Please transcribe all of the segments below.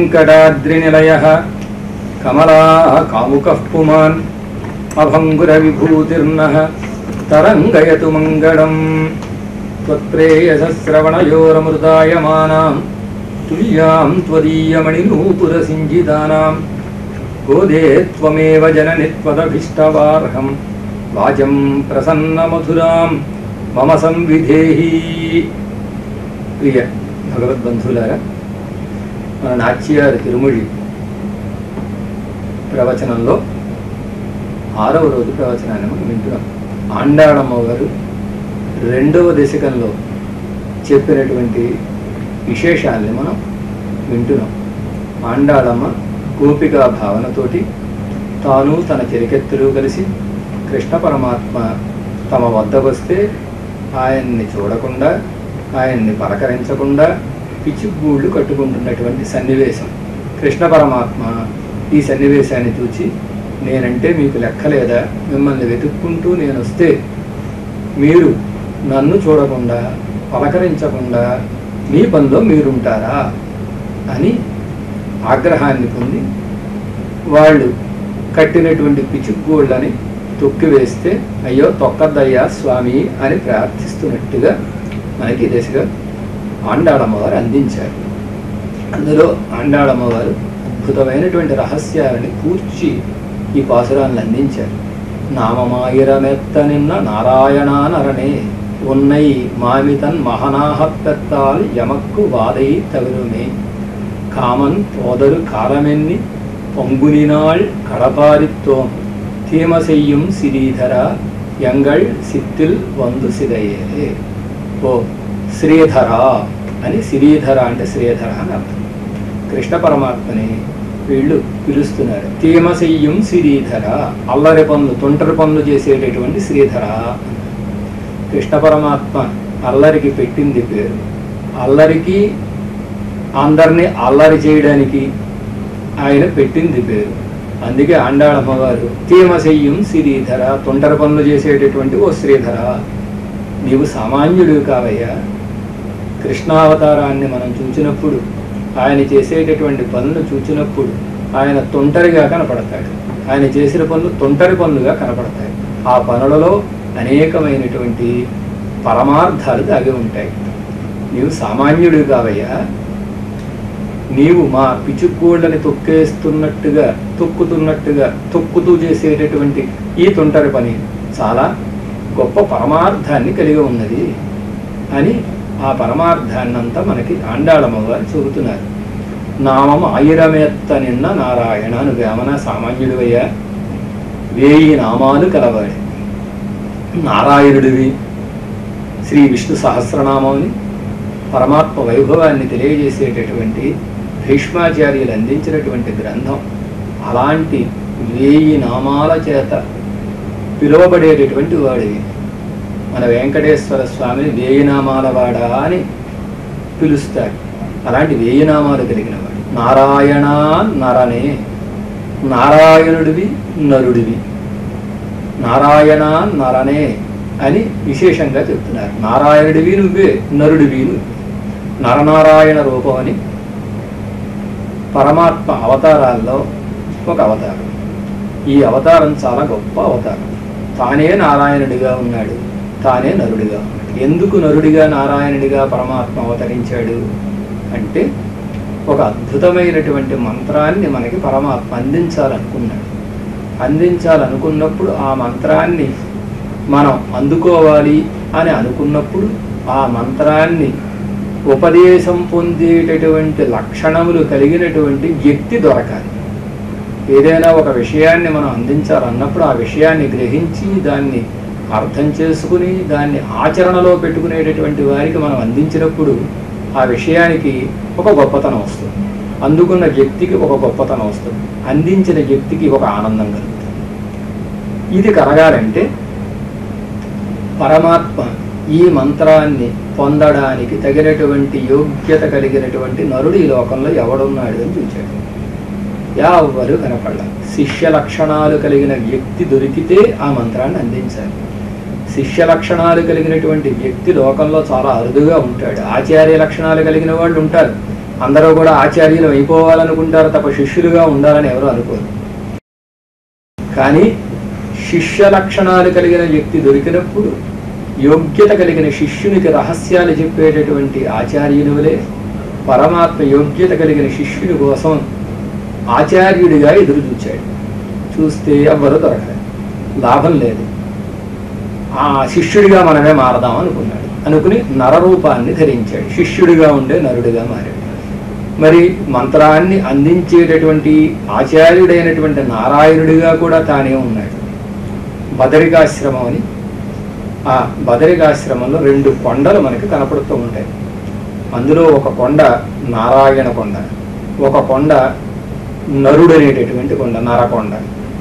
వెంకటాద్రినిలయ కమలా కాముకః పుమాన్ అభంగురవిభూతిర్న తరంగయతు మంగళం त्वत्प्रेयसश्रवणयोरमृतायमानां तुल्यां त्वदीयमणिनूपुरसिञ्जितानां गोदे त्वमेव जननि त्वदभीष्टवार्हं वाचं प्रसन्नमधुरां मम संविधेहि ప్రియ భగవద్బంధులారా మన నాచ్యారు తిరుముడి ప్రవచనంలో ఆరవ రోజు ప్రవచనాన్ని మనం వింటున్నాం ఆండాళమ్మ గారు రెండవ దశకంలో చెప్పినటువంటి విశేషాల్ని మనం వింటున్నాం ఆండాళమ్మ గోపికా భావనతోటి తాను తన చెలికెత్తులు కలిసి కృష్ణ పరమాత్మ తమ వద్ద వస్తే ఆయన్ని చూడకుండా ఆయన్ని పలకరించకుండా పిచ్చిగూళ్ళు కట్టుకుంటున్నటువంటి సన్నివేశం కృష్ణ పరమాత్మ ఈ సన్నివేశాన్ని చూచి నేనంటే మీకు లెక్కలేదా మిమ్మల్ని వెతుక్కుంటూ నేను వస్తే మీరు నన్ను చూడకుండా పలకరించకుండా మీ పనిలో మీరుంటారా అని ఆగ్రహాన్ని పొంది వాళ్ళు కట్టినటువంటి పిచుగ్గోళ్ళని తొక్కివేస్తే అయ్యో తొక్కద్దయ్యా స్వామి అని ప్రార్థిస్తున్నట్టుగా మనకి ఈ దశగా ఆండాళమ్మవారు అందించారు అందులో ఆండాళమ్మవారు అద్భుతమైనటువంటి రహస్యాలని కూర్చి ఈ పాసురాలను అందించారు నామమాయిరమెత్త నిన్న నారాయణ నరణే ఉన్నై మామితన్ మహనాహపెత్తాల్ యమక్కు వాదై తగురుమే కామన్ పోదరు కాలమెన్ని పొంగునినాள் கடபாரித்தோம் தீம செய்யும் சிறீதரா எங்கள் சித்தில் వందు సిదయ్యేలే ఓ శ్రీధర అని శ్రీధర అంటే శ్రీధర అని అర్థం కృష్ణ పరమాత్మని వీళ్ళు పిలుస్తున్నారు తీమసెయ్యం శ్రీధర అల్లరి పనులు తొంటరి పనులు చేసేటటువంటి శ్రీధర కృష్ణ పరమాత్మ అల్లరికి పెట్టింది పేరు అల్లరికి అందరినీ అల్లరి చేయడానికి ఆయన పెట్టింది పేరు అందుకే ఆండాళమ్మవారు తీమసెయ్యం శ్రీధర తొంటరి పనులు చేసేటటువంటి ఓ శ్రీధర నీవు సామాన్యుడు కావయ్యా కృష్ణావతారాన్ని మనం చూచినప్పుడు ఆయన చేసేటటువంటి పనులు చూచినప్పుడు ఆయన తొంటరిగా కనపడతాడు ఆయన చేసిన పనులు తొంటరి పనులుగా కనపడతాయి ఆ పనులలో అనేకమైనటువంటి పరమార్థాలు దాగి ఉంటాయి నీవు సామాన్యుడు కావయ్యా నీవు మా పిచుక్కోళ్ళని తొక్కేస్తున్నట్టుగా తొక్కుతున్నట్టుగా తొక్కుతూ చేసేటటువంటి ఈ తొంటరి పని చాలా గొప్ప పరమార్థాన్ని కలిగి ఉన్నది అని ఆ పరమార్థాన్నంతా మనకి ఆండాళమ్మవారు చెబుతున్నారు నామం ఆయిరమేత్త నిన్న నారాయణ నువ్వేమన్నా సామాన్యుడివయ్యా వేయి నామాలు కలవాడి నారాయణుడివి శ్రీ విష్ణు సహస్రనామని పరమాత్మ వైభవాన్ని తెలియజేసేటటువంటి భీష్మాచార్యులు అందించినటువంటి గ్రంథం అలాంటి వేయి నామాల చేత పిలువబడేటటువంటి వాడివి మన వెంకటేశ్వర స్వామిని వేయి నామాల వాడా అని పిలుస్తారు అలాంటి వేయి నామాలు కలిగిన వాడు నారాయణ నరనే నారాయణుడివి నరుడివి నారాయణ నరనే అని విశేషంగా చెప్తున్నారు నారాయణుడివి నువ్వే నరుడివి నువ్వే నరనారాయణ రూపం అని పరమాత్మ అవతారాల్లో ఒక అవతారం ఈ అవతారం చాలా గొప్ప అవతారం తానే నారాయణుడిగా ఉన్నాడు తానే నరుడిగా ఉన్నాడు ఎందుకు నరుడిగా నారాయణుడిగా పరమాత్మ అవతరించాడు అంటే ఒక అద్భుతమైనటువంటి మంత్రాన్ని మనకి పరమాత్మ అందించాలనుకున్నాడు అందించాలనుకున్నప్పుడు ఆ మంత్రాన్ని మనం అందుకోవాలి అని అనుకున్నప్పుడు ఆ మంత్రాన్ని ఉపదేశం పొందేటటువంటి లక్షణములు కలిగినటువంటి వ్యక్తి దొరకాలి ఏదైనా ఒక విషయాన్ని మనం అందించాలన్నప్పుడు ఆ విషయాన్ని గ్రహించి దాన్ని అర్థం చేసుకుని దాన్ని ఆచరణలో పెట్టుకునేటటువంటి వారికి మనం అందించినప్పుడు ఆ విషయానికి ఒక గొప్పతనం వస్తుంది అందుకున్న వ్యక్తికి ఒక గొప్పతనం వస్తుంది అందించిన వ్యక్తికి ఒక ఆనందం కలుగుతుంది ఇది కలగాలంటే పరమాత్మ ఈ మంత్రాన్ని పొందడానికి తగినటువంటి యోగ్యత కలిగినటువంటి నరుడు ఈ లోకంలో ఎవడున్నాడు అని చూచాడు ఎవరు కనపడాల శిష్య లక్షణాలు కలిగిన వ్యక్తి దొరికితే ఆ మంత్రాన్ని అందించాలి శిష్య లక్షణాలు కలిగినటువంటి వ్యక్తి లోకంలో చాలా అరుదుగా ఉంటాడు ఆచార్య లక్షణాలు కలిగిన వాళ్ళు ఉంటారు అందరూ కూడా ఆచార్యులు అయిపోవాలనుకుంటారు తప్ప శిష్యులుగా ఉండాలని ఎవరు అనుకోరు కానీ శిష్య లక్షణాలు కలిగిన వ్యక్తి దొరికినప్పుడు యోగ్యత కలిగిన శిష్యునికి రహస్యాలు చెప్పేటటువంటి ఆచార్యుని వలె పరమాత్మ యోగ్యత కలిగిన శిష్యుని కోసం ఆచార్యుడిగా ఎదురు చూచాడు చూస్తే ఎవ్వరు దొరకలేదు లాభం లేదు ఆ శిష్యుడిగా మనమే మారదాం అనుకున్నాడు అనుకుని నరరూపాన్ని ధరించాడు శిష్యుడిగా ఉండే నరుడిగా మారాడు మరి మంత్రాన్ని అందించేటటువంటి ఆచార్యుడైనటువంటి నారాయణుడిగా కూడా తానే ఉన్నాడు బదరికాశ్రమం అని ఆ బదరికాశ్రమంలో రెండు కొండలు మనకి కనపడుతూ ఉంటాయి అందులో ఒక కొండ నారాయణ కొండ ఒక కొండ నరుడు అనేటటువంటి కొండ నరకొండ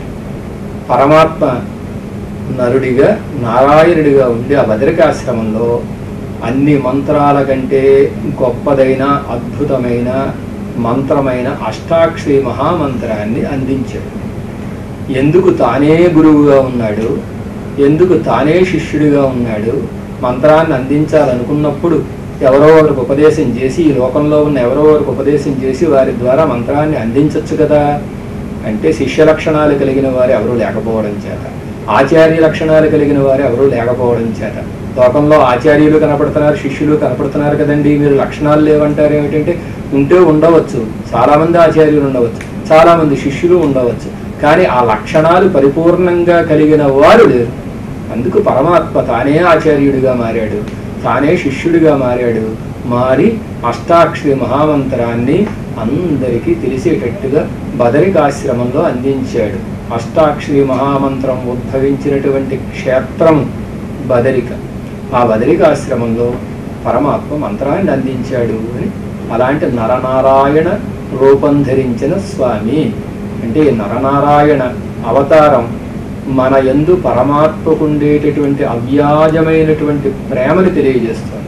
పరమాత్మ నరుడిగా నారాయణుడిగా ఉండి ఆ బదరికాశ్రమంలో అన్ని మంత్రాల కంటే గొప్పదైన అద్భుతమైన మంత్రమైన అష్టాక్షరి మహామంత్రాన్ని అందించాడు ఎందుకు తానే గురువుగా ఉన్నాడు ఎందుకు తానే శిష్యుడిగా ఉన్నాడు మంత్రాన్ని అందించాలనుకున్నప్పుడు ఎవరో ఒకరికి ఉపదేశం చేసి ఈ లోకంలో ఉన్న ఎవరో ఒకరికి ఉపదేశం చేసి వారి ద్వారా మంత్రాన్ని అందించవచ్చు కదా అంటే శిష్య లక్షణాలు కలిగిన వారు ఎవరూ లేకపోవడం చేత ఆచార్య లక్షణాలు కలిగిన వారు ఎవరూ లేకపోవడం చేత లోకంలో ఆచార్యులు కనపడుతున్నారు శిష్యులు కనపడుతున్నారు కదండి మీరు లక్షణాలు లేవంటారు ఏమిటంటే ఉంటే ఉండవచ్చు చాలామంది ఆచార్యులు ఉండవచ్చు చాలామంది శిష్యులు ఉండవచ్చు కానీ ఆ లక్షణాలు పరిపూర్ణంగా కలిగిన వారు లేరు అందుకు పరమాత్మ తానే ఆచార్యుడిగా మారాడు తానే శిష్యుడిగా మారాడు మారి అష్టాక్షరి మహామంత్రాన్ని అందరికీ తెలిసేటట్టుగా బదరికాశ్రమంలో అందించాడు అష్టాక్షరి మహామంత్రం ఉద్భవించినటువంటి క్షేత్రం బదరిక ఆ బదరికాశ్రమంలో పరమాత్మ మంత్రాన్ని అందించాడు అని అలాంటి నరనారాయణ రూపం ధరించిన స్వామి అంటే ఈ నరనారాయణ అవతారం మన యందు పరమాత్మకు ఉండేటటువంటి అవ్యాజమైనటువంటి ప్రేమని తెలియజేస్తుంది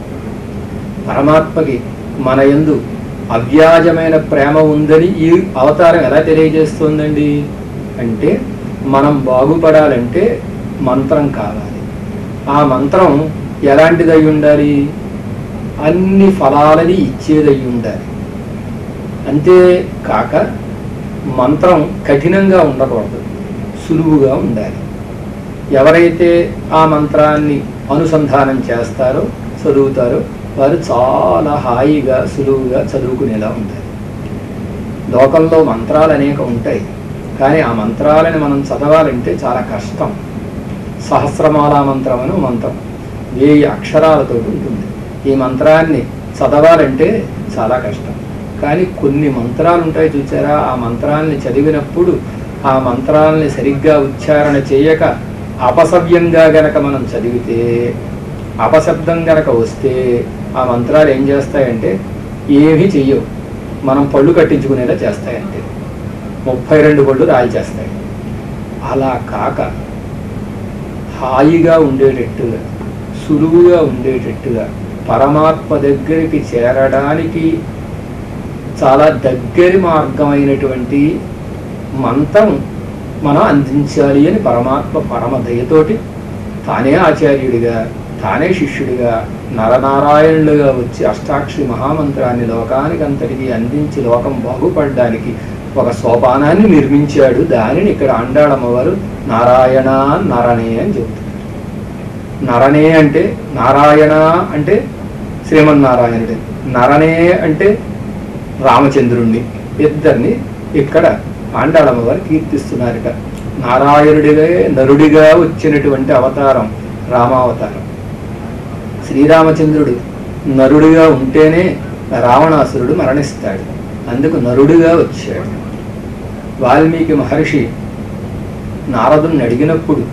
పరమాత్మకి మన యందు అవ్యాజమైన ప్రేమ ఉందని ఈ అవతారం ఎలా తెలియజేస్తుందండి అంటే మనం బాగుపడాలంటే మంత్రం కావాలి ఆ మంత్రం ఎలాంటిదై ఉండాలి అన్ని ఫలాలని ఇచ్చేదై ఉండాలి అంతే కాక మంత్రం కఠినంగా ఉండకూడదు సులువుగా ఉండాలి ఎవరైతే ఆ మంత్రాన్ని అనుసంధానం చేస్తారో చదువుతారో వారు చాలా హాయిగా సులువుగా చదువుకునేలా ఉంటారు లోకంలో మంత్రాలు అనేక ఉంటాయి కానీ ఆ మంత్రాలని మనం చదవాలంటే చాలా కష్టం సహస్రమాల మంత్రం అని ఓ మంత్రం వేయి అక్షరాలతో ఉంటుంది ఈ మంత్రాన్ని చదవాలంటే చాలా కష్టం కానీ కొన్ని మంత్రాలు ఉంటాయి చూసారా ఆ మంత్రాన్ని చదివినప్పుడు ఆ మంత్రాలని సరిగ్గా ఉచ్చారణ చేయక అపసవ్యంగా గనక మనం చదివితే అపశబ్దం గనక వస్తే ఆ మంత్రాలు ఏం చేస్తాయంటే ఏమీ చెయ్యవు మనం పళ్ళు కట్టించుకునేలా చేస్తాయంటే ముప్పై రెండు పళ్ళు రాల్చేస్తాయి అలా కాక హాయిగా ఉండేటట్టుగా సులువుగా ఉండేటట్టుగా పరమాత్మ దగ్గరికి చేరడానికి చాలా దగ్గరి మార్గమైనటువంటి మంత్రం మనం అందించాలి అని పరమాత్మ పరమ దయతోటి తానే ఆచార్యుడిగా తానే శిష్యుడిగా నరనారాయణులుగా వచ్చి అష్టాక్షరి మహామంత్రాన్ని లోకానికి అంతటికి అందించి లోకం బాగుపడడానికి ఒక సోపానాన్ని నిర్మించాడు దానిని ఇక్కడ అండాడమ్మవారు నారాయణ నరనే అని చెబుతారు నరనే అంటే నారాయణ అంటే శ్రీమన్నారాయణుడే నరనే అంటే రామచంద్రుణ్ణి ఇద్దరిని ఇక్కడ ఆండాళమ్మవారు కీర్తిస్తున్నారట నారాయణుడిగా నరుడిగా వచ్చినటువంటి అవతారం రామావతారం శ్రీరామచంద్రుడు నరుడిగా ఉంటేనే రావణాసురుడు మరణిస్తాడు అందుకు నరుడిగా వచ్చాడు వాల్మీకి మహర్షి నారదుని అడిగినప్పుడు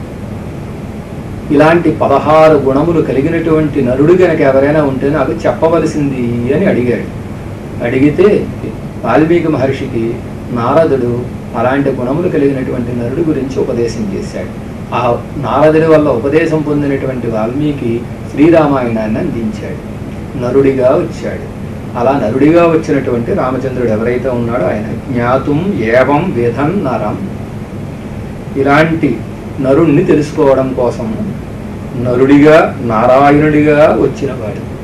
ఇలాంటి పదహారు గుణములు కలిగినటువంటి నరుడు గనక ఎవరైనా ఉంటే నాకు చెప్పవలసింది అని అడిగాడు అడిగితే వాల్మీకి మహర్షికి నారదుడు అలాంటి గుణములు కలిగినటువంటి నరుడు గురించి ఉపదేశం చేశాడు ఆ నారదుడి వల్ల ఉపదేశం పొందినటువంటి వాల్మీకి శ్రీరామాయణాన్ని అందించాడు నరుడిగా వచ్చాడు అలా నరుడిగా వచ్చినటువంటి రామచంద్రుడు ఎవరైతే ఉన్నాడో ఆయన జ్ఞాతుం ఏవం వేదం నరం ఇలాంటి నరుణ్ణి తెలుసుకోవడం కోసం నరుడిగా నారాయణుడిగా వచ్చినవాడు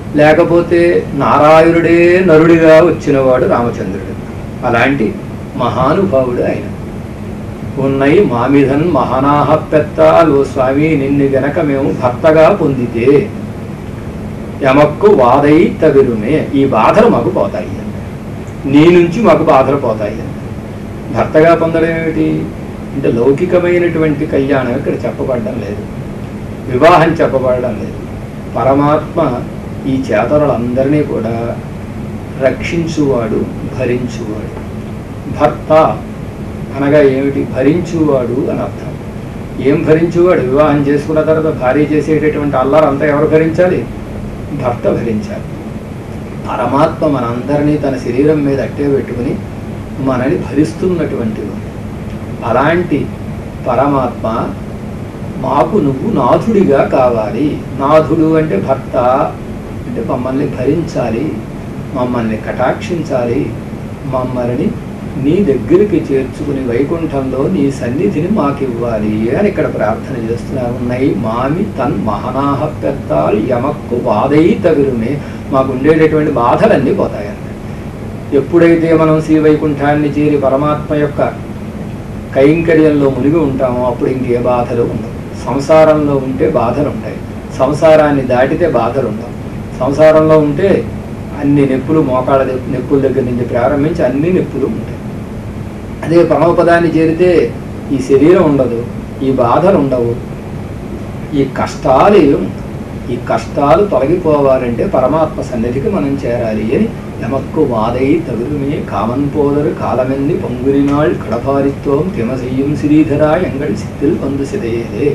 లేకపోతే నారాయణుడే నరుడిగా వచ్చినవాడు రామచంద్రుడు అలాంటి మహానుభావుడు ఆయన ఉన్నయి మామిధన్ మహానాహ పెత్తాలు స్వామి నిన్ను గనక మేము భర్తగా పొందితే ఎమక్కు వాదై తవిరుమే ఈ బాధలు మాకు పోతాయి నీ నుంచి మాకు బాధలు పోతాయి భర్తగా పొందడం ఏమిటి అంటే లౌకికమైనటువంటి కళ్యాణం ఇక్కడ చెప్పబడడం లేదు వివాహం చెప్పబడడం లేదు పరమాత్మ ఈ చేతనులందరినీ కూడా రక్షించువాడు భరించువాడు భర్త అనగా ఏమిటి భరించువాడు అని అర్థం ఏం భరించువాడు వివాహం చేసుకున్న తర్వాత భార్య చేసేటటువంటి అల్లరంతా ఎవరు భరించాలి భర్త భరించాలి పరమాత్మ మనందరినీ తన శరీరం మీద అట్టే పెట్టుకుని మనని భరిస్తున్నటువంటి వాడు. అలాంటి పరమాత్మ మాకు నువ్వు నాథుడిగా కావాలి నాథుడు అంటే భర్త అంటే మమ్మల్ని భరించాలి మమ్మల్ని కటాక్షించాలి మమ్మల్ని నీ దగ్గరికి చేర్చుకుని వైకుంఠంలో నీ సన్నిధిని మాకు ఇవ్వాలి అని ఇక్కడ ప్రార్థన చేస్తున్నారు ఉన్నాయి మామి తన్ మహనాహ పెత్తాలు యమక్కు వాదై తగురుమే మాకు ఉండేటటువంటి బాధలన్నీ పోతాయన్న ఎప్పుడైతే మనం శ్రీ వైకుంఠాన్ని చేరి పరమాత్మ యొక్క కైంకర్యంలో మునిగి ఉంటామో అప్పుడు ఇంకే బాధలు ఉండవు సంసారంలో ఉంటే బాధలు ఉంటాయి సంసారాన్ని దాటితే బాధలు ఉండవు సంసారంలో ఉంటే అన్ని నొప్పులు మోకాళ్ళ నొప్పి- నొప్పుల దగ్గర నుంచి ప్రారంభించి అన్ని నొప్పులు ఉంటాయి అదే పరమపదాన్ని చేరితే ఈ శరీరం ఉండదు ఈ బాధలు ఉండవు ఈ కష్టాలు ఏమి ఉండవు. ఈ కష్టాలు తొలగిపోవాలంటే పరమాత్మ సన్నిధికి మనం చేరాలి అని ఎమక్కు వాదై తగురుమే కామన్ పోదరు కాలమెన్ని పొంగురినాள் కడపారిత్వం తిమసెయ్యం శ్రీధరా ఎంగళ్ సిద్ధిల్ పందు సిదయే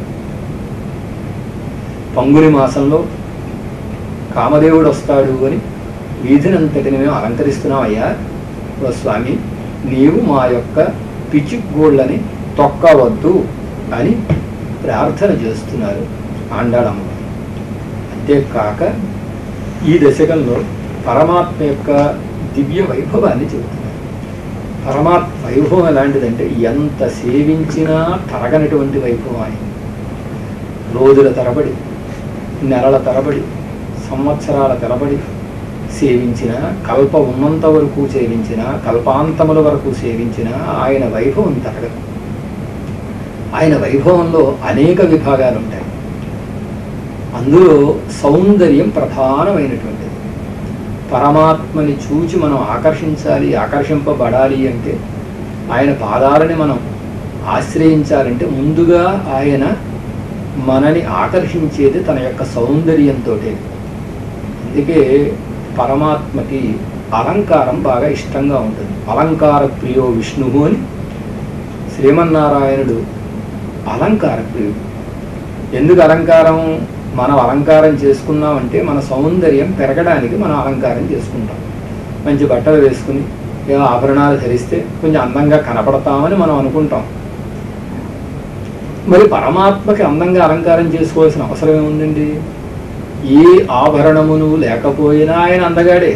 పంగుని మాసంలో కామదేవుడు వస్తాడు అని వీధినంతటిని మేము అలంకరిస్తున్నామయ్యా ఓ స్వామి నీవు మా యొక్క పిచ్చి గోళ్ళని తొక్కవద్దు అని ప్రార్థన చేస్తున్నారు ఆండాళమ్మ అంతేకాక ఈ దశకంలో పరమాత్మ యొక్క దివ్య వైభవాన్ని చెబుతున్నారు పరమాత్మ వైభవం ఎలాంటిదంటే ఎంత సేవించినా తరగనటువంటి వైభవం ఆయన రోజుల తరబడి నెలల తరబడి సంవత్సరాల తరబడి సేవించిన కల్ప ఉన్నంత వరకు సేవించిన కల్పాంతముల వరకు సేవించిన ఆయన వైభవం తరగదు ఆయన వైభవంలో అనేక విభాగాలు ఉంటాయి అందులో సౌందర్యం ప్రధానమైనటువంటిది పరమాత్మని చూచి మనం ఆకర్షించాలి ఆకర్షింపబడాలి అంటే ఆయన పాదాలని మనం ఆశ్రయించాలంటే ముందుగా ఆయన మనని ఆకర్షించేది తన యొక్క సౌందర్యంతో అందుకే పరమాత్మకి అలంకారం బాగా ఇష్టంగా ఉంటుంది అలంకార ప్రియో విష్ణువు అని శ్రీమన్నారాయణుడు అలంకార ప్రియుడు ఎందుకు అలంకారం మనం అలంకారం చేసుకున్నామంటే మన సౌందర్యం పెరగడానికి మనం అలంకారం చేసుకుంటాం మంచి బట్టలు వేసుకుని ఏ ఆభరణాలు ధరిస్తే కొంచెం అందంగా కనపడతామని మనం అనుకుంటాం మరి పరమాత్మకి అందంగా అలంకారం చేసుకోవాల్సిన అవసరం ఏముందండి ఏ ఆభరణమును లేకపోయినా ఆయన అందగాడే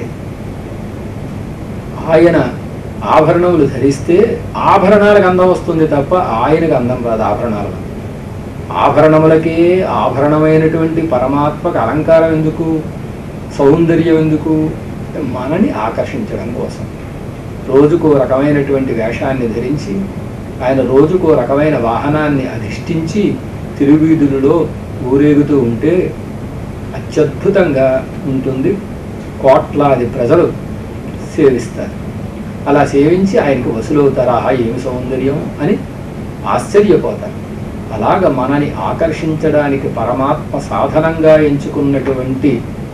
ఆయన ఆభరణములు ధరిస్తే ఆభరణాలకు అందం వస్తుంది తప్ప ఆయనకు అందం రాదు ఆభరణాల ఆభరణములకే ఆభరణమైనటువంటి పరమాత్మకు అలంకారం ఎందుకు సౌందర్యం ఎందుకు మనని ఆకర్షించడం కోసం రోజుకో రకమైనటువంటి వేషాన్ని ధరించి ఆయన రోజుకో రకమైన వాహనాన్ని అధిష్ఠించి తిరువీధులలో ఊరేగుతూ ఉంటే అత్యద్భుతంగా ఉంటుంది కోట్లాది ప్రజలు సేవిస్తారు అలా సేవించి ఆయనకు వసూలవుతారా ఆహా ఏమి సౌందర్యం అని ఆశ్చర్యపోతారు అలాగ మనని ఆకర్షించడానికి పరమాత్మ సాధనంగా ఎంచుకున్నటువంటి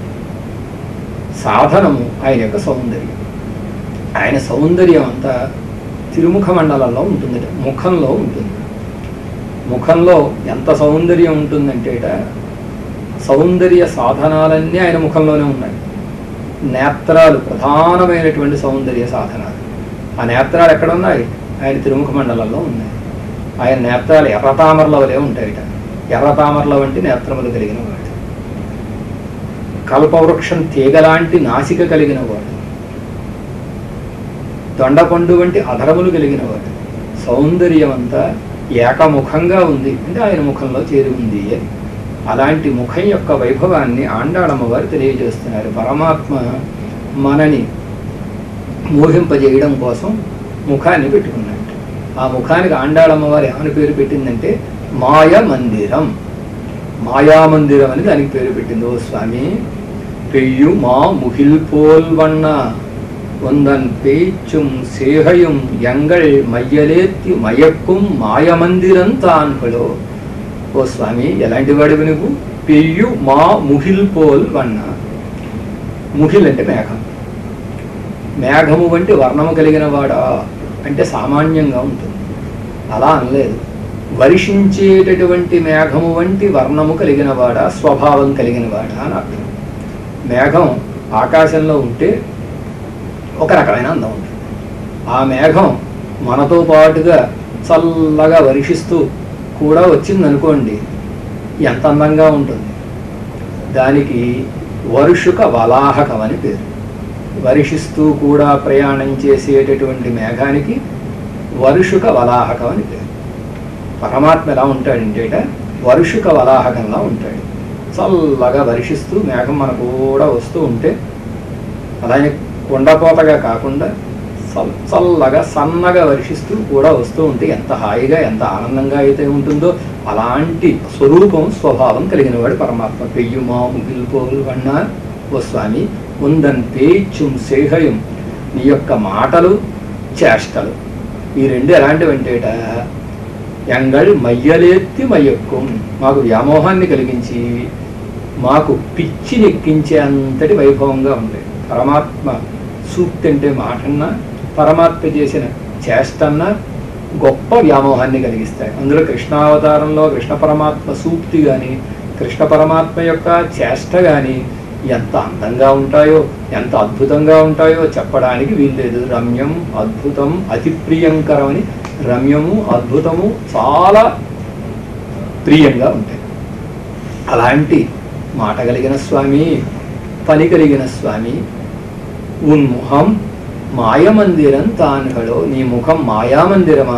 సాధనము ఆయన యొక్క సౌందర్యం ఆయన సౌందర్యం అంతా తిరుముఖ మండలంలో ఉంటుంది ముఖంలో ఉంటుంది ముఖంలో ఎంత సౌందర్యం ఉంటుందంటేట సౌందర్య సాధనాలన్నీ ఆయన ముఖంలోనే ఉన్నాయి నేత్రాలు ప్రధానమైనటువంటి సౌందర్య సాధనాలు ఆ నేత్రాలు ఎక్కడ ఉన్నాయి ఆయన తిరుముఖ మండలంలో ఉన్నాయి ఆయన నేత్రాలు ఎర్రతామరల వలె ఉంటాయిట ఎర్రతామరల వంటి నేత్రములు కలిగిన వాడు కల్పవృక్షం తీగలాంటి నాసిక కలిగిన వాడు దొండపండు వంటి అధరములు కలిగిన వాడు సౌందర్యం అంతా ఏకముఖంగా ఉంది అంటే ఆయన ముఖంలో చేరి ఉంది అని అలాంటి ముఖం యొక్క వైభవాన్ని ఆండాళమ్మ వారు తెలియజేస్తున్నారు పరమాత్మ మనని మోహింపజేయడం కోసం ముఖాన్ని పెట్టుకున్నట్టు ఆ ముఖానికి ఆండాళమ్మ వారు ఏమని పేరు పెట్టిందంటే మాయ మందిరం మాయా మందిరం అని దానికి పేరు పెట్టింది ఓ స్వామి పెయ్యు మా ముహిల్ పోల్వన్న ஒந்தன் பேச்சும் சேகையும் எங்கள் மையலேத்தி மயக்கும் మాయమందిరం తాన్హులో ఓ స్వామి ఎలాంటి వాడివి నువ్వు పెయ్యు మా ముహిల్ పోల్ వన్న ముహిల్ అంటే మేఘం మేఘము వంటి వర్ణము కలిగిన వాడా అంటే సామాన్యంగా ఉంటుంది అలా అనలేదు వర్షించేటటువంటి మేఘము వంటి వర్ణము కలిగిన వాడా స్వభావం కలిగిన వాడా అని అర్థం మేఘం ఆకాశంలో ఉంటే ఒక రకమైన అందం ఉంటుంది ఆ మేఘం మనతో పాటుగా చల్లగా వర్షిస్తూ కూడా వచ్చిందనుకోండి ఎంత అందంగా ఉంటుంది దానికి వర్షుక వలాహకం అని పేరు వర్షిస్తూ కూడా ప్రయాణం చేసేటటువంటి మేఘానికి వర్షుక వలాహకం అని పేరు పరమాత్మ ఎలా ఉంటాడంటేట వర్షుక వలాహకంలా ఉంటాడు చల్లగా వర్షిస్తూ మేఘం మనకు కూడా వస్తూ ఉంటే అలానే కొండపోతగా కాకుండా చల్- చల్లగా సన్నగా వర్షిస్తూ కూడా వస్తూ ఉంటే ఎంత హాయిగా ఎంత ఆనందంగా అయితే ఉంటుందో అలాంటి స్వరూపం స్వభావం కలిగిన వాడు పరమాత్మ పెయ్యుమా ముగిల్పోలు వన్న ఓ స్వామి ఉందన్ పేచుం సేహయం నీ యొక్క మాటలు చేష్టలు ఈ రెండు ఎలాంటివంటేట ఎంగళ్ మయ్యలేత్తి మయ్యక్కుం మాకు వ్యామోహాన్ని కలిగించి మాకు పిచ్చినెక్కించే అంతటి వైభవంగా ఉంది పరమాత్మ సూక్తి అంటే మాటన్నా పరమాత్మ చేసిన చేష్టన్నా గొప్ప వ్యామోహాన్ని కలిగిస్తాయి అందులో కృష్ణావతారంలో కృష్ణ పరమాత్మ సూక్తి కానీ కృష్ణ పరమాత్మ యొక్క చేష్ట కానీ ఎంత అందంగా ఉంటాయో ఎంత అద్భుతంగా ఉంటాయో చెప్పడానికి వీల్లేదు రమ్యం అద్భుతం అతి ప్రియంకరం అని రమ్యము అద్భుతము చాలా ప్రియంగా ఉంటాయి అలాంటి మాట కలిగిన స్వామి పని కలిగిన స్వామి ఉన్ముఖం మాయమందిరం తాన్హలో నీ ముఖం మాయామందిరమా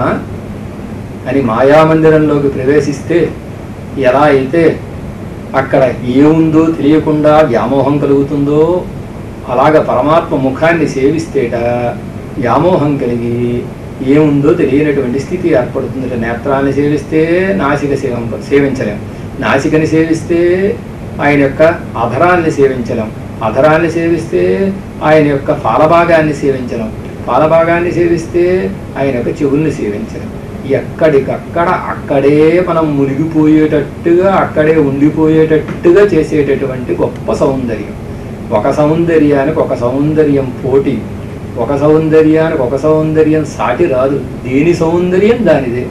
అని మాయామందిరంలోకి ప్రవేశిస్తే ఎలా అయితే అక్కడ ఏముందో తెలియకుండా వ్యామోహం కలుగుతుందో అలాగ పరమాత్మ ముఖాన్ని సేవిస్తేట వ్యామోహం కలిగి ఏముందో తెలియనటువంటి స్థితి ఏర్పడుతుంది నేత్రాన్ని సేవిస్తే నాసిక సేవం సేవించలేం నాసికని సేవిస్తే ఆయన యొక్క అధరాన్ని సేవించలేం అధరాన్ని సేవిస్తే ఆయన యొక్క పాలభాగాన్ని సేవించలేం పాలభాగాన్ని సేవిస్తే ఆయన యొక్క చెవుల్ని సేవించలేం ఎక్కడికక్కడ అక్కడే మనం మునిగిపోయేటట్టుగా అక్కడే ఉండిపోయేటట్టుగా చేసేటటువంటి గొప్ప సౌందర్యం ఒక సౌందర్యానికి ఒక సౌందర్యం పోటీ ఒక సౌందర్యానికి ఒక సౌందర్యం సాటి రాదు దేని సౌందర్యం దానిదే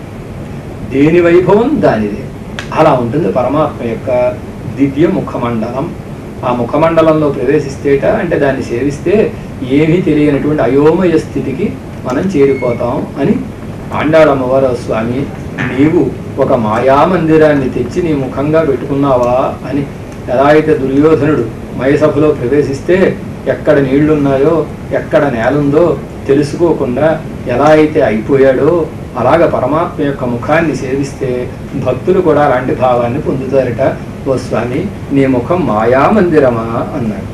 దేని వైభవం దానిదే అలా ఉంటుంది పరమాత్మ యొక్క దివ్య ముఖమండలం ఆ ముఖమండలంలో ప్రవేశిస్తేట అంటే దాన్ని సేవిస్తే ఏమీ తెలియనటువంటి అయోమయ స్థితికి మనం చేరిపోతాం అని ఆండాళమ్మవారు స్వామి నీవు ఒక మాయా మందిరాన్ని తెచ్చి నీ ముఖంగా పెట్టుకున్నావా అని ఎలా అయితే దుర్యోధనుడు మయసభలో ప్రవేశిస్తే ఎక్కడ నీళ్లున్నాయో ఎక్కడ నేలుందో తెలుసుకోకుండా ఎలా అయితే అయిపోయాడో అలాగ పరమాత్మ యొక్క ముఖాన్ని సేవిస్తే భక్తులు కూడా అలాంటి భావాన్ని పొందుతారట ఓ స్వామి నీ ముఖం మాయా మందిరమా అన్నాడు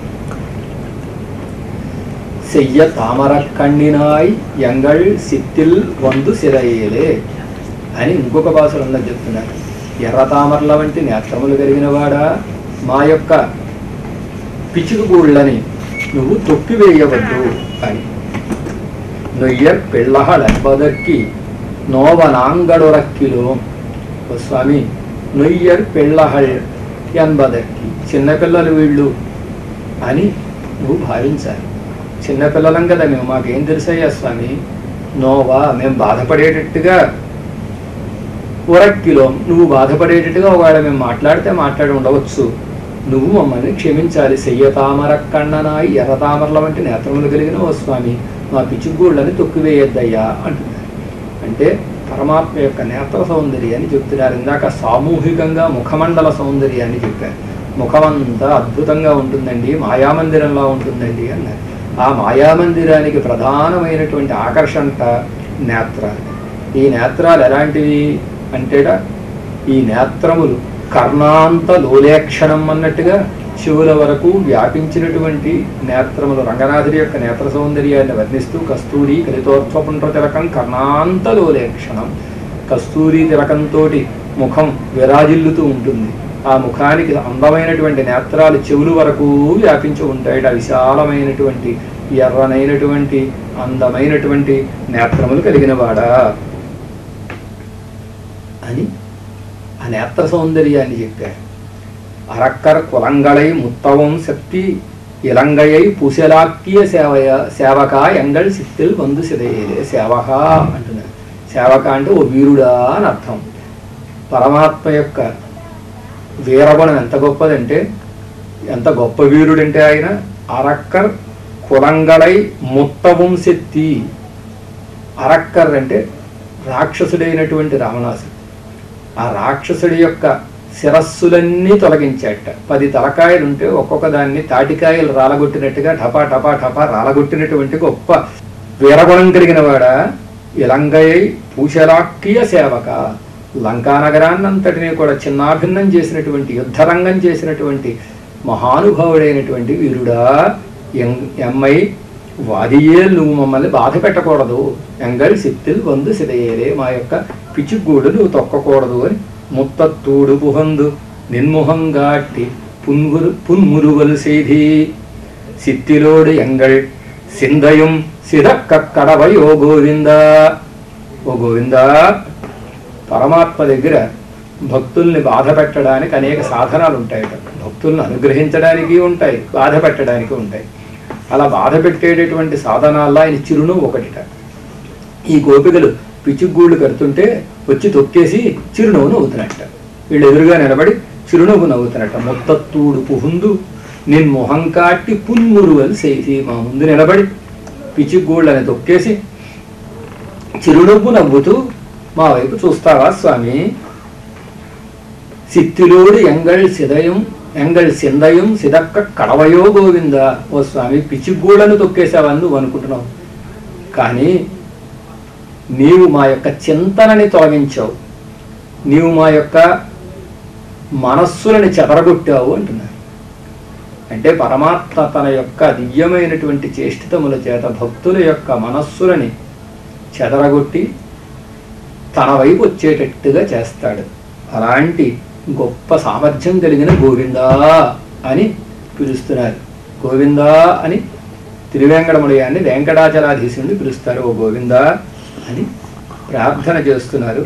செய்ய తామర కణ్ణినాయ్ ఎంగళ్ సిత్తిల్ వందు సిరయేలే అని ఇంకొక భాషలో చెప్తున్నారు ఎర్ర తామరల వంటి నేత్రములు కలిగిన వాడా మా యొక్క పిచుకుగూళ్ళని నువ్వు తొక్కివేయవద్దు అని నొయ్యర్ పెళ్ళహళెంబదక్కి నోవనాంగడురక్కిలో ఓ స్వామి నొయ్యర్ పెళ్ళహళ్ ఎన్బదక్కి చిన్నపిల్లలు వీళ్ళు అని నువ్వు భావించాలి చిన్నపిల్లలం కదా మేము మాకేం తెలుసయ్యా స్వామి నోవా మేము బాధపడేటట్టుగా ఉరక్కిలో నువ్వు బాధపడేటట్టుగా ఒకవేళ మేము మాట్లాడితే మాట్లాడి ఉండవచ్చు నువ్వు మమ్మల్ని క్షమించాలి సెయ్య తామర కన్ననాయి ఎర్ర తామరల వంటి నేత్రములు కలిగిన ఓ స్వామి మా పిచ్చుగూళ్ళని తొక్కివేయద్దయ్యా అంటున్నారు అంటే పరమాత్మ యొక్క నేత్ర సౌందర్యాన్ని చెప్తున్నారు ఇందాక సామూహికంగా ముఖమండల సౌందర్యాన్ని చెప్పారు ముఖమంతా అద్భుతంగా ఉంటుందండి మాయామందిరంలా ఉంటుందండి అన్నారు ఆ మాయామందిరానికి ప్రధానమైనటువంటి ఆకర్షణ నేత్రాలు ఈ నేత్రాలు ఎలాంటివి అంటేట ఈ నేత్రములు కర్ణాంత లోలేక్షణం అన్నట్టుగా చెవుల వరకు వ్యాపించినటువంటి నేత్రములు రంగనాథుడి యొక్క నేత్ర సౌందర్యాన్ని వర్ణిస్తూ కస్తూరి కలితోత్వపుండ్ర తిలకం కర్ణాంత లోలేక్షణం కస్తూరి తిలకంతో ముఖం విరాజిల్లుతూ ఉంటుంది ఆ ముఖానికి అందమైనటువంటి నేత్రాలు చెవులు వరకు వ్యాపించి ఉంటాయి ఆ విశాలమైనటువంటి ఎర్రనైనటువంటి అందమైనటువంటి నేత్రములు కలిగిన వాడా అని ఆ నేత్ర సౌందర్యాన్ని చెప్పారు అరక్కర్ కులంగళై ముత్తవం శక్తి ఇలంగయై పుశలాక్కియ సేవయ సేవక ఎంగళ్ సిత్తిల్ వందు సిదయలే సేవక అంటున్నారు సేవక అంటే ఓ వీరుడా అని అర్థం పరమాత్మ యొక్క వీరగుణం ఎంత గొప్పదంటే ఎంత గొప్ప వీరుడంటే ఆయన అరక్కర్ కులంగళై ముత్తవం శక్తి అరక్కర్ అంటే రాక్షసుడైనటువంటి రావణాసుడు ఆ రాక్షసుడి యొక్క శిరస్సులన్నీ తొలగించాట పది తలకాయలు ఉంటే ఒక్కొక్క దాన్ని తాటికాయలు రాలగొట్టినట్టుగా టపా టపా టపా రాలగొట్టినటువంటి గొప్ప వీరగుణం కలిగిన వాడ ఇలంగయ్య పూషలాక్కియ సేవక లంకా నగరాన్నంతటినీ కూడా చిన్నాభిన్నం చేసినటువంటి యుద్ధరంగం చేసినటువంటి మహానుభావుడైనటువంటి వీరుడా ఎం- ఎమ్మై వాదియే నువ్వు మమ్మల్ని బాధ పెట్టకూడదు ఎంగల్ సిత్తిల్ వందు సిదయేలే మా యొక్క పిచ్చిగూడు నువ్వు తొక్కకూడదు అని ముత్తత్తూడు పుహందు నిన్ముహంగాట్టి పున్మురు పున్మురువలు செய்தி சித்திலோடு எங்கள் சிந்தையும் சிதக்க கடவை ఓ గోవిందా ఓ గోవిందా పరమాత్మ దగ్గర భక్తుల్ని బాధ పెట్టడానికి అనేక సాధనాలు ఉంటాయట భక్తుల్ని అనుగ్రహించడానికి ఉంటాయి బాధ పెట్టడానికి ఉంటాయి అలా బాధ పెట్టేటటువంటి సాధనాల్లో ఆయన చిరునవ్వు ఒకటిట ఈ గోపికలు పిచ్చిగూళ్ళు కడుతుంటే వచ్చి తొక్కేసి చిరునవ్వు నవ్వుతున్నట్ట వీళ్ళు ఎదురుగా నిలబడి చిరునవ్వు నవ్వుతున్నట్ట మొత్తత్తూడు పుహుందు నిన్ మొహం కాట్టి పున్మురువలు చేసి మా ముందు నిలబడి పిచ్చిగూళ్ళని తొక్కేసి చిరునవ్వు నవ్వుతూ మా వైపు చూస్తావా స్వామి సిత్తిలోడు ఎంగళ్ సిదయం ఎంగళ్ సిందయం సిదక్క కడవయో గోవింద ఓ స్వామి పిచ్చిగూళ్ళను తొక్కేసావని నువ్వు అనుకుంటున్నావు కానీ నీవు మా యొక్క చింతనని తొలగించావు నీవు మా యొక్క మనస్సులని చెదరగొట్టావు అంటున్నారు అంటే పరమాత్మ తన యొక్క దివ్యమైనటువంటి చేష్టితముల చేత భక్తుల యొక్క మనస్సులని చెదరగొట్టి తన వైపు వచ్చేటట్టుగా చేస్తాడు అలాంటి గొప్ప సామర్థ్యం కలిగిన గోవిందా అని పిలుస్తున్నారు గోవిందా అని తిరువేంకటముడయాన్ని వెంకటాచలాధీశుడిని పిలుస్తారు ఓ గోవిందా అని ప్రార్థన చేస్తున్నారు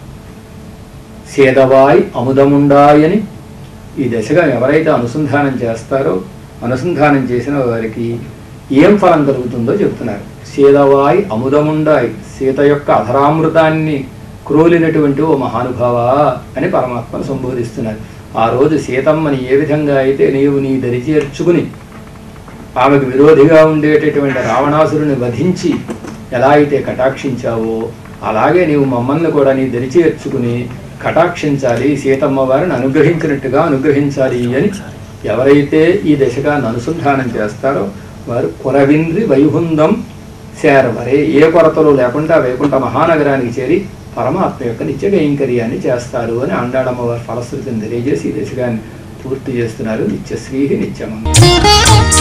సేదవాయ్ అముదముండాయ్ అని ఈ దశగా ఎవరైతే అనుసంధానం చేస్తారో అనుసంధానం చేసిన వారికి ఏం ఫలం కలుగుతుందో చెప్తున్నారు సీతవాయ్ అముదముండాయ్ సీత యొక్క అధరామృతాన్ని క్రోలినటువంటి ఓ మహానుభావ అని పరమాత్మను సంబోధిస్తున్నారు ఆ రోజు సీతమ్మని ఏ విధంగా అయితే నీవు నీ దరి చేర్చుకుని ఆమెకు విరోధిగా ఉండేటటువంటి రావణాసురుని వధించి ఎలా అయితే కటాక్షించావో అలాగే నీవు మమ్మల్ని కూడా నీ దరి చేర్చుకుని కటాక్షించాలి సీతమ్మ వారిని అనుగ్రహించినట్టుగా అనుగ్రహించాలి అని ఎవరైతే ఈ దశగా అనుసంధానం చేస్తారో వారు కురవింద్రి వైహుందం చేరవరే ఏ కొరతలు లేకుండా వైకుంఠ మహానగరానికి చేరి పరమాత్మ యొక్క నిత్య కైంకర్యాన్ని చేస్తారు అని అండాడమ్మ వారి ఫలశ్రుతిని తెలియజేసి ఈ దశగాన్ని పూర్తి చేస్తున్నారు నిత్యశ్రీ నిత్యమంగళం